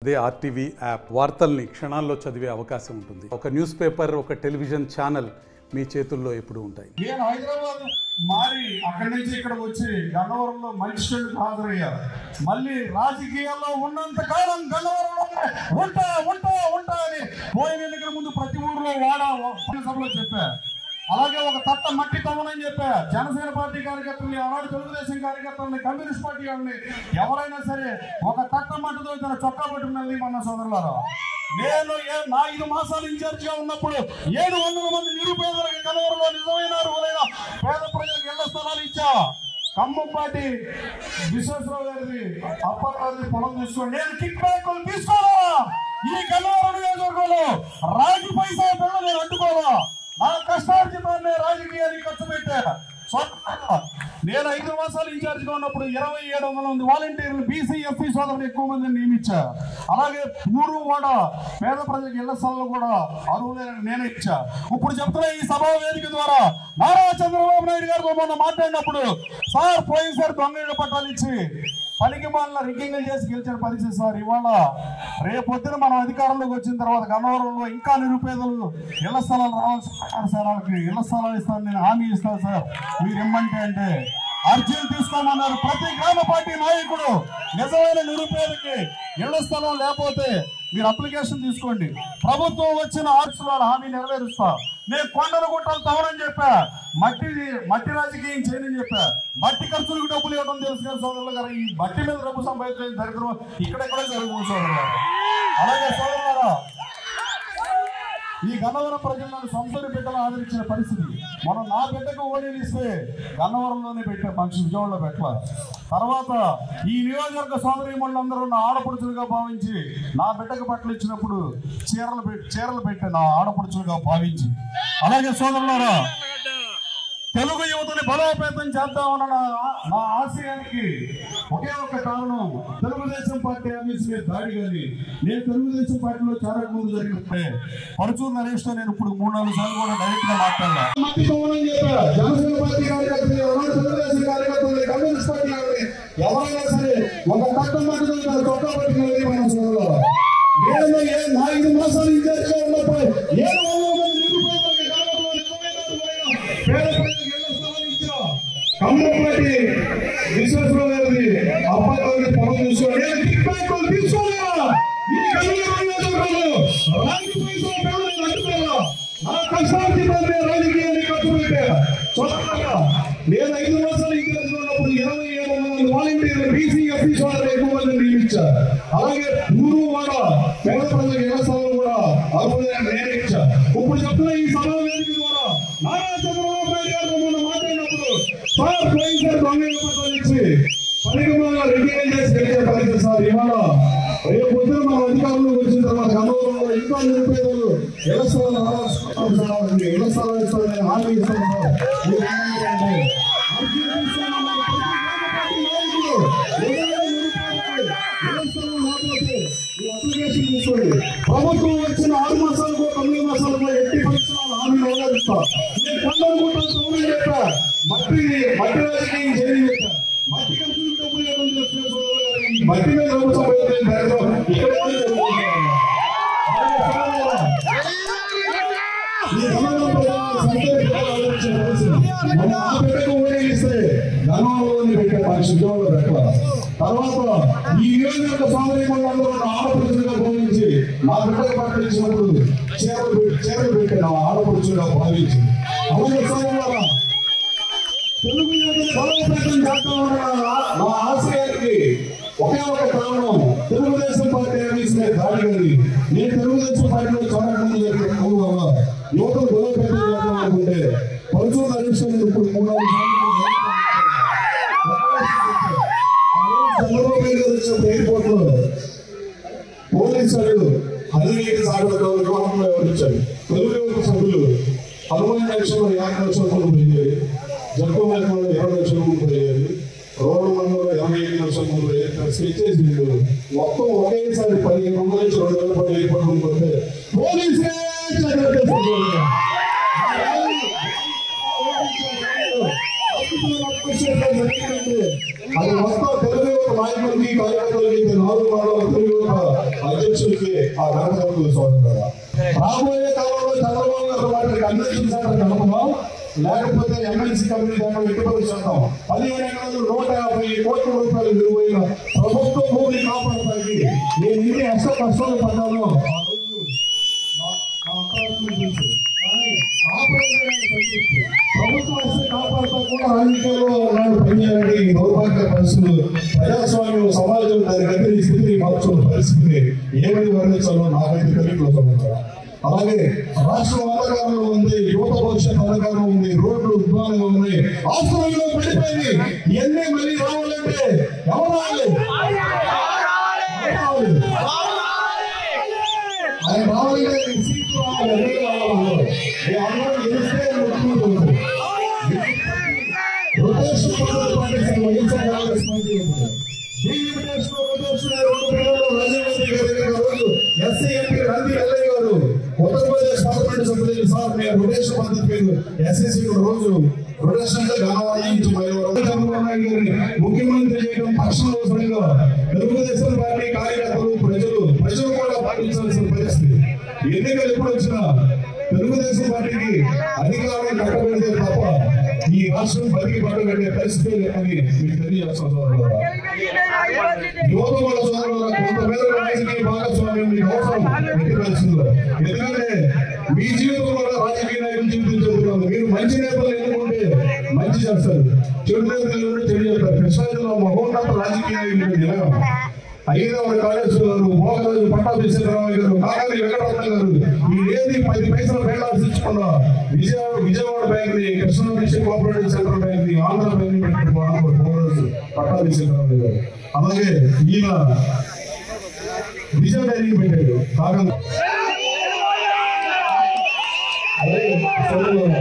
అదే RTV app వార్తల్ని క్షణాల్లో చదివే అవకాశం ఉంటుంది ఒక న్యూస్ పేపర్ ఒక టెలివిజన్ ఛానల్ మీ చేతుల్లో ఎప్పుడూ ఉంటాయి నేను హైదరాబాద్ మారి అక్కడి నుంచి ఇక్కడ వచ్చి గన్నవరంలో మజిస్ట్రేట్కి హాజరయ్యారు మళ్ళీ రాజకీయాల్లో ఉన్నంత కాలం గన్నవరంలో ఉంటా ఉంటా ఉంటా అని పోయిన ఎన్నికల ముందు ప్రతి ఊర్లో వాడా సభలో చెప్పా అలాగే ఒక తట్ట మట్టి తవ్వనని చెప్పా జనసేన పార్టీ కార్యకర్తల్ని ఆనాడు తెలుగుదేశం కార్యకర్తల్ని కమ్యూనిస్ట్ పార్టీ వాళ్ళని ఎవరైనా సరే ఒక తట్ట మట్టితో తన చొక్కా పట్టుకున్నది మన సోదరులారా నేను ఏ- నా ఐదు మాసాలు ఇన్ఛార్జ్ గా ఉన్నప్పుడు ఏడు వందల మంది నిరుపేదలకు కలవరలో నిజమైన అర్హులైన పేద ప్రజలకు ఇళ్ల స్థలాలు ఇచ్చా ఖమ్మంపాటి విశ్వేశ్వరరావు గారిది అప్పారావుది పొలం తీసుకోండి నేను కిక్ బ్యాక్ తీసుకోవాలా ఈ కలవరం నియోజకవర్గంలో రాజు పైసా పిల్లలు నేను అడ్డుకోవాలా నా కష్టార్జితాన్ని రాజకీయానికి ఖర్చు పెట్టా సొంతంగా నేను ఐదు మాసాలు ఇన్ఛార్జ్ గా ఉన్నప్పుడు ఇరవై ఏడు వందల మంది వాలంటీర్లు బీసీ ఎస్సీ సోదరులు ఎక్కువ మందిని నియమించా అలాగే ఊరు కూడా పేద ప్రజలకు ఇళ్ల స్థలాలు కూడా అర్హులైన నేనే ఇచ్చా ఇప్పుడు చెప్తున్నా ఈ సభా వేదిక ద్వారా నారా చంద్రబాబు నాయుడు గారితో మొన్న మాట్లాడినప్పుడు సార్ పోయినసారి దొంగ ఇళ్ల పట్టాలు ఇచ్చి పనికి మాలిన రిగ్గింగ్లు చేసి గెలిచిన పరిస్థితి సార్ ఇవాళ రేపొద్దున మనం అధికారంలోకి వచ్చిన తర్వాత గన్నవరంలో ఇంకా నిరుపేదలు ఇళ్ల స్థలాలు రావాల్సి సార్ వాళ్ళకి ఇళ్ల స్థలాలు ఇస్తాను నేను హామీ ఇస్తాను సార్ మీరు ఇమ్మంటే అంటే అర్జీలు తీసుకోమన్నారు ప్రతి గ్రామ పార్టీ నాయకుడు నిజమైన నిరుపేదకి ఇళ్ల స్థలం లేకపోతే మీరు అప్లికేషన్ తీసుకోండి ప్రభుత్వం వచ్చిన ఆర్ట్స్ వాళ్ళ హామీ నెరవేరుస్తా నేను కొండలు గుట్టలు తవరని చెప్పా మట్టి మట్టి రాజకీయం చేయనని చెప్పా మట్టి ఖర్చులకు డబ్బులు ఇవ్వడం తెలుసు కదా సోదరులు గారు ఈ మట్టి మీద డబ్బు సంపాదించే దరిద్రం ఇక్కడెక్కడే జరుగుతుంది సోదరులు గారు అలాగే సోదరులారా ఈ గన్నవరం ప్రజలు నన్ను సొంతూరి బిడ్డలు ఆదరించిన పరిస్థితి మనం నా బిడ్డకు ఓడీలు ఇస్తే గన్నవరంలోనే పెట్టే ఫంక్షన్ విజయవాడలో పెట్టాల తర్వాత ఈ నియోజకవర్గ సోదరీమణులందరూ నా ఆడపడుచులుగా భావించి నా బిడ్డకు బట్టలు ఇచ్చినప్పుడు చీరలు పెట్టి చీరలు పెట్టే నా ఆడపడుచులుగా భావించి అలాగే సోదరులారా తెలుగు యువతని బలోపేతం చేద్దామన్న నా- నా ఆశయానికి ఒకే ఒక కారణం తెలుగుదేశం పార్టీ ఆఫీస్ మీద దాడి కానీ నేను తెలుగుదేశం పార్టీలో చేరక ముందు జరిగినప్పుడే పరుచూరు నరేష్ తో నేను ఇప్పుడు మూడు నాలుగు సార్లు కూడా డైరెక్ట్ గా మాట్లాడా మట్టి పవన్ చెప్పా జనసేన పార్టీ కార్యకర్తలు ఎవరైనా తెలుగుదేశం కార్యకర్తలు కమ్యూనిస్ట్ పార్టీ వాళ్ళని ఎవరైనా సరే ఒక తక్కువ మట్టి చొక్కా పట్టుకునేది మన సోదరులు నేను ఏ నా ఐదు మాసాలు ఇన్ఛార్జ్ గా ఉన్నప్పుడు ఏడు వందల మంది నిరుపేదలకు గ్రామంలో నిజమైన పేద ప్రజలకు ఇళ్ల స్థలాలు ఇచ్చా. కమ్మపాటి విశ్వేశ్వరరావు గారిది అబ్బాయి గారిని పొలం తీసుకోండి నేను కిక్ బ్యాక్ వాళ్ళు తీసుకోవాలా ఈ కళ్యాణ నియోజకవర్గంలో రాజకీయ పైసలు పేదలను అడ్డుకోవాలా నా కష్టార్జితాన్ని రాజకీయాన్ని ఖర్చు పెట్టా చూడాలా నేను ఐదు మాసాలు ఇన్ఛార్జ్ గా ఉన్నప్పుడు ఇరవై ఏడు వందల మంది వాలంటీర్లు బీసీ ఎస్సీ సోదరులు ఎక్కువ మందిని నియమించా అలాగే ఊరు వాడ పేద ప్రజలకు ఇళ్ల స్థలం కూడా అర్హులైన నేను ఇచ్చా ఇప్పుడు చెప్తున్న ఈ సభ వేదిక ద్వారా నారా చంద్రబాబు నాయుడు గారు మొన్న మాట్లాడినప్పుడు సార్ పోయినసారి దొంగ ఇళ్ల పట్టాలు ఇచ్చి పరిగణలో రిటైన్ చేసి గెలిచే పరిస్థితి సార్ ఇవాళ రేపు పొద్దున మన అధికారంలోకి వచ్చిన తర్వాత గతంలో ఇంకా నిరుపేదలు ఇళ్ల స్థలాలు రావాల్సిన సార్ ఇళ్ల స్థలాలు ఇస్తాను నేను హామీ ఇస్తాను సార్ మీరు ఏమంటారంటే అర్జీ తీసుకున్న మన ప్రతి గ్రామ పార్టీ నాయకులు ఏదైనా నిరుపేదలకు ఇళ్ల స్థలం లేకపోతే ఈ అప్లికేషన్ తీసుకోండి ప్రభుత్వం వచ్చిన ఆరు మాసాలకు తొమ్మిది మాసాలకు ఎట్టి పరిశ్రమలు హామీ నెరవేరుస్తా నేను కొండలు గుట్టలు తోమని చెప్పా మట్టి మట్టి రాజకీయం చేయని చెప్పా మట్టి ఖర్చులు డబ్బులు ఇవ్వడం చేస్తున్న సోదరులు గారు, ఈ మట్టి మీద డబ్బు సంపాదించే ధైర్యం ఇక్కడ కూడా జరుగుతుంది. అలాగే సోదరులారా, ఈ సమాజం ప్రజలను సంతోషంగా ఆదరించే పరిస్థితి. మన ఆ బిడ్డకు ఓడేగిస్తే ధనంలోని పెట్టే మనిషి ఉద్యోగంలో పెట్టాలి తర్వాత ఈ నియోజకవర్గ సోదరిమణులందరూ నా ఆడపడుచులుగా భావించి నా బిడ్డకు పట్ల ఇచ్చినప్పుడు చీరలు పెట్టి చీరలు పెట్టి నా ఆడపడుచులుగా భావించి అలాగే సోదరులారా తెలుగు యువతని బలోపేతం చేద్దామన్న నా- నా ఆశయానికి ఒకే ఒక కారణం తెలుగుదేశం పార్టీ ఆఫీస్ మీద దాడి కానీ నేను తెలుగుదేశం పార్టీలో చాలా ముందు జరిగిన మూడు వల్ల యువతను బలోపేతం చేద్దాం అనుకుంటే పరుచూరు నరేష్ నేను ఇప్పుడు మూడు నాలుగు సార్లు చంద్రబాబు నాయుడు గారు వచ్చినప్పుడు ఎయిర్పోర్ట్ లో పోలీసు వాళ్ళు అవినీతి సాగడంలో వివాహంలో వివరించారు తెలుగు యువత సభ్యులు హనుమాన్ జంక్షన్ లో యాభై లక్షల మంది పోయారు జబ్బు మేకలో ఇరవై లక్షల మంది పోయారు రోడ్డు మండలంలో ఇరవై ఐదు లక్షల మంది పోయారు స్కెచ్ చేసి మొత్తం ఒకేసారి పదిహేను వందల నుంచి రెండు వేల పది ఎయిర్పోర్ట్ ముందు వస్తే పోలీసే చదివేసేసారు. అది మొత్తం తెలుగు యువత నాయకులకి కార్యకర్తలకి ఇది నాలుగు మండలం తెలుగు యువత ఆ అధ్యక్షుడికి ఆ ఘనత సోదరు రాబోయే కాలంలో చంద్రబాబు గారు వాటికి కన్వెన్షన్ సెంటర్ కడపడం లేకపోతే ఎమ్మెల్సీ కంపెనీ దాంట్లో పెట్టుబడి చేద్దాం పదిహేను ఎకరాలు నూట యాభై కోట్ల రూపాయలు విలువైన ప్రభుత్వ భూమిని కాపాడటానికి నేను ఇన్ని అష్ట కష్టాలు పడ్డాను ఆ రోజు నా- నా అపార్ట్మెంట్ తెలుసు. కానీ ఆపరేషన్ సంతృప్తి. ప్రభుత్వం వస్తే కాపాడుతూ కూడా రాజకీయాల్లో ఉన్నాడు పనిచేయాలంటే ఈ దౌర్భాగ్య పరిస్థితులు ప్రజాస్వామ్యం సమాజం దాని దగ్గర ఈ స్థితిని మార్చుకున్న పరిస్థితిని ఏమని వర్ణించాలో నాకైతే తెలియట్లేదు అలాగే రాష్ట్రం అంధకారంలో ఉంది యువత భవిష్యత్ అంధకారం ఉంది రోడ్లు ఉద్వానంగా ఉన్నాయి ఆస్తులలో పడిపోయింది ఇవన్నీ మళ్ళీ రావాలంటే ఎవరు రావాలి ఎవరు రావాలి? ఆయన రావాలంటే ఈ సీట్ రావాలి అదే రావాలి ఈ అందరూ గెలిస్తే ముఖ్యమంత్రి రొటేషన్ పద్ధతి పాటిస్తున్న వైఎస్ఆర్ కాంగ్రెస్ పార్టీ ఉంది. ఈ రొటేషన్ రొటేషన్ రెండు పిల్లలు రాజీవ్ గాంధీ గారి దగ్గర రోజు ఎస్సీ ఎంపీ గాంధీ ఎల్ఐ గారు ఉత్తరప్రదేశ్ పార్లమెంట్ సభ్యులు సార్ నేను రొటేషన్ పద్ధతి పేరు ఎస్ఎస్సీ రోజు రొటేషన్ అంటే ఘనవాయించి చంద్రబాబు నాయుడు గారిని ముఖ్యమంత్రి చేయడం పక్షం అవసరంగా తెలుగుదేశం పార్టీ కార్యకర్తలు ప్రజలు ప్రజలు కూడా పాటించాల్సిన పరిస్థితి ఎన్నికలు ఎప్పుడు వచ్చినా తెలుగుదేశం పార్టీకి అధికారం కట్టబడితే తప్ప ఈ రాష్ట్రం బతికి పడగట్టే పరిస్థితి లేదని మీకు తెలియజేస్తాం సోదరులారా. యువత వాళ్ళ సోదరులారా, కొంతమేర రాజకీయ భాగస్వామ్యం మీకు అవసరం ఎట్టి పరిస్థితుల్లో. ఎందుకంటే మీ జీవితం కూడా రాజకీయ నాయకులు జీవితం చెబుతున్నాను మీరు మంచి నేతలు ఎన్నుకుంటే మంచి చేస్తారు చెడు నేతలు ఉంటే చెడు చేస్తారు కృష్ణా జిల్లా మహోన్నత రాజకీయ నాయకులు నిలయం ఐదవ కాళేశ్వర గారు మోహరాజు పట్టాభిషేకరావు గారు కాకాని వెంకటరత్న గారు వీళ్ళేది పది పైసలు ఫైనాన్స్ ఇచ్చకుండా విజయవాడ విజయవాడ బ్యాంక్ ని Krishna district cooperative central bank ని ఆంధ్ర బ్యాంక్ ని పెట్టిన మోహరాజు పట్టాభిషేకరావు గారు అలాగే ఈయన విజయ డైరీ పెట్టాడు కాగా అలాగే సోదరులారా,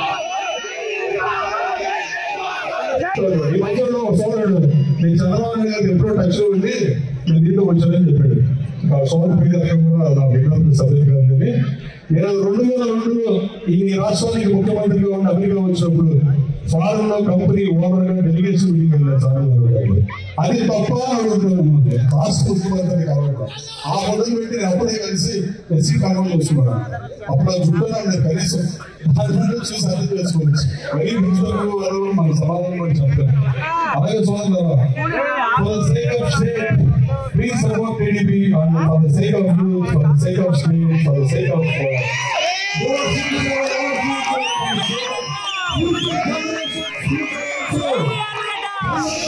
ఈ మధ్యలో ఒక సోదరుడు నేను చంద్రబాబు నాయుడు గారికి ఎప్పుడో టచ్ లో ఉండి నేను దీంట్లో వచ్చానని చెప్పాడు ఆ సోదరు పేరు కూడా నా విజ్ఞప్తి సభ్యులు కానీ నేను రెండు వేల రెండులో ఈ రాష్ట్రానికి ముఖ్యమంత్రిగా ఉండి అమెరికా వచ్చినప్పుడు ఫారెన్ లో కంపెనీ ఓనర్ గా డెలిగేషన్ మీటింగ్ వెళ్ళాను చంద్రబాబు నాయుడు గారు. అది తప్ప అని అడుగుతున్నాను రాష్ట్ర ముఖ్యమంత్రి కాబట్టి ఆ మొదలు పెట్టి నేను అప్పుడే కలిసి ఎస్సీ కాలంలో వస్తున్నాను అప్పుడు ఆ జుట్టు నాకు కనీసం దాన్ని చూసి అర్థం చేసుకోవచ్చు మరీ ప్రిన్సిపల్ గారు మన సమాధానం కూడా చెప్తారు అలాగే చూడాలి For the sake of state, please support TDP and for the sake of you, for the sake of state, for the sake of uh, your future, our future, future generations, future future.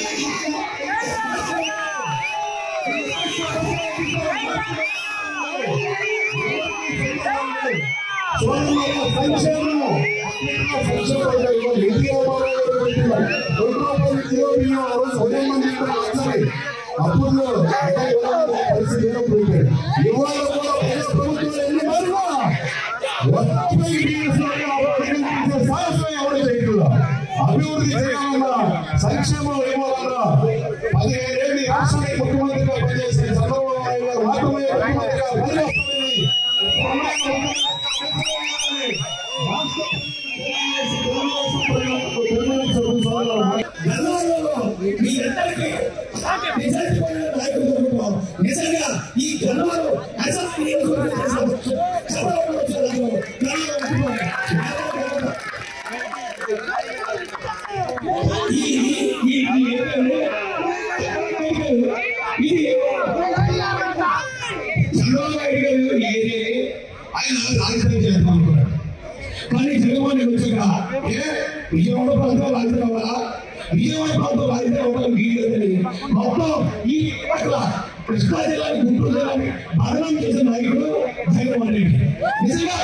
సోదరులారా, సంక్షేమం. సంక్షేమ పథకాలు ఎన్టీఆర్ బాబు గారు పెట్టిన రెండు రూపాయలు kilo బియ్యం ఆ రోజు ఉదయం మంది ఇక్కడ వచ్చాయి. అప్పుడు పరిస్థితి ఏదో పోయింది. ఇవాళ కూడా ప్రజా ప్రభుత్వాలు ఎన్ని మారినా ఒక్కపై బియ్యం అభివృద్ధి సాహసం ఎవరు చేయట్లా. అభివృద్ధి చేయాలన్నా సంక్షేమం ఇవ్వాలన్నా పదిహేను ఏళ్ళు ఈ రాష్ట్రానికి ముఖ్యమంత్రిగా పనిచేసిన చంద్రబాబు నాయుడు గారు మాత్రమే ముఖ్యమంత్రిగా పనిచేస్తారని నిజంగా ఈ గణవారు అసలు నియోజకవర్గం చేసిన చంద్రబాబు వచ్చారు. ఈ ఈ- ఈ ఈ ఏరియాలో ఇది చంద్రబాబు నాయుడు గారు ఈ ఏరియాని ఆయన రాజధాని చేద్దాం అనుకున్నాడు కానీ జగన్మోహన్ రెడ్డి వచ్చాక ఏ విజయవాడ ప్రాంతం రాజధాని అవ్వాలా విజయవాడ ప్రాంతం రాజధాని అవ్వడానికి వీలేదని మొత్తం ఈ పట్ల కృష్ణా జిల్లాని గుంటూరు జిల్లాని బదనాం చేసిన నాయకుడు జగన్మోహన్ రెడ్డి నిజంగా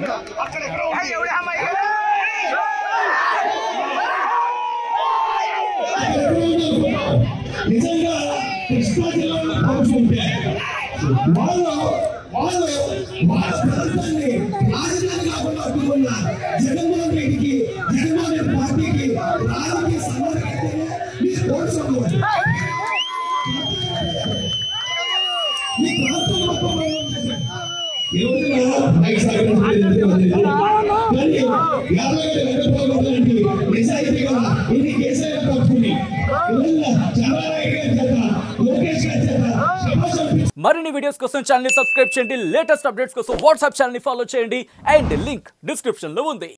నిజంగా కృష్ణా జిల్లాలో పంచుకుంటే వాళ్ళు వాళ్ళు వాళ్ళ ప్రాంతాన్ని రాజధాని కాకుండా అడ్డుకున్న జగన్మోహన్ రెడ్డికి జగన్మోహన్ రెడ్డి పార్టీకి రాజకీయ సమర్థనే మీరు కోరుకోవాలి ఈ ప్రాంతం మొత్తం ప్రయోగం చేశారు. ఈ రోజున మైక్ సాగడం తెలియదు. కానీ యాదగిరి వెంకటరావు గారికి నిజాయితీగా ఇది కేసీఆర్ తప్పుని ఇవల్ల చంద్రబాబు నాయుడు గారి చేత లోకేష్ గారి చేత శభాష్ అనిపించి మరిన్ని వీడియోస్ కోసం ఛానల్ సబ్స్క్రైబ్ చేయండి లేటెస్ట్ అప్డేట్స్ కోసం వాట్సాప్ ఛానల్ ఫాలో చేయండి అండ్ లింక్ డిస్క్రిప్షన్ లో ఉంది